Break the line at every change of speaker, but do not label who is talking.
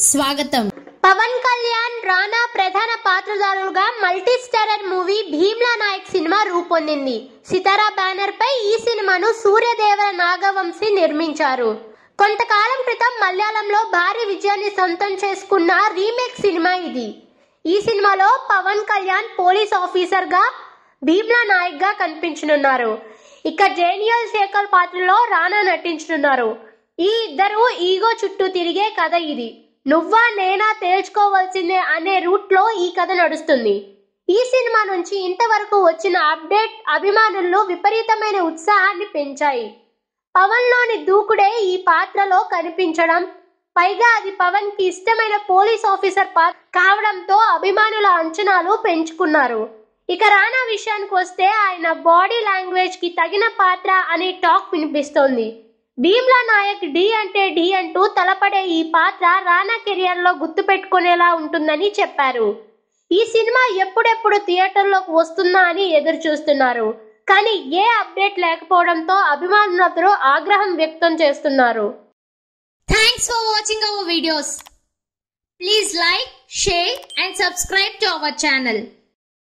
స్వాగతం
పవన్ కళ్యాణ్ రానా ప్రధాన పాత్రధారులుగా multi starrer movie Bheemla Nayak cinema రూపొందింది సితారా బ్యానర్ పై ఈ సినిమాను సూర్యదేవర నాగవంశీ నిర్మించారు కొంతకాలం క్రితం మలయాళంలో భారీ విజయాన్ని సొంతం చేసుకున్న రీమేక్ సినిమా ఇది ఈ సినిమాలో పవన్ కళ్యాణ్ పోలీస్ ఆఫీసర్ గా భీమ్లా నాయక్ గా కనిపించనున్నారు ఇక జేనియల్ శేఖర్ పాత్రలో రానా నటించనున్నారు ఈ ఇద్దరు ఈగో చుట్టూ తిరిగే కథ ఇది నువ్వా నేనా తేల్చుకోవాల్సిందే అనే రూట్ లో ఈ కథ నడుస్తుంది ఈ సినిమా నుంచి ఇంతవరకు వచ్చిన అప్డేట్ అభిమానుల్లో విపరీతమైన ఉత్సాహాన్ని పెంచాయి పవన్ లోని దూకుడే ఈ పాత్రలో కనిపించడం పైగా అది పవన్ కి ఇష్టమైన పోలీస్ ఆఫీసర్ పాత్ర కావడంతో అభిమానుల అంచనాలు పెంచుకున్నారు ఇక రానా విషయానికి వస్తే ఆయన బాడీ లాంగ్వేజ్ కి తగిన పాత్ర అనే టాక్ వినిపిస్తోంది భీమ్లా నాయక్ డి అంటే డి అంటూ తలపడే ఈ పాత్ర రానా కెరియర్ లో గుర్తుపెట్టుకునేలా ఉంటుందని చెప్పారు ఈ సినిమా ఎప్పుడెప్పుడు థియేటర్లోకి వస్తుందా అని ఎదురు చూస్తున్నారు కానీ ఏ అప్డేట్ లేకపోవడంతో అభిమానులందరూ ఆగ్రహం వ్యక్తం చేస్తున్నారు
thanks for watching our videos please like share and subscribe to our channel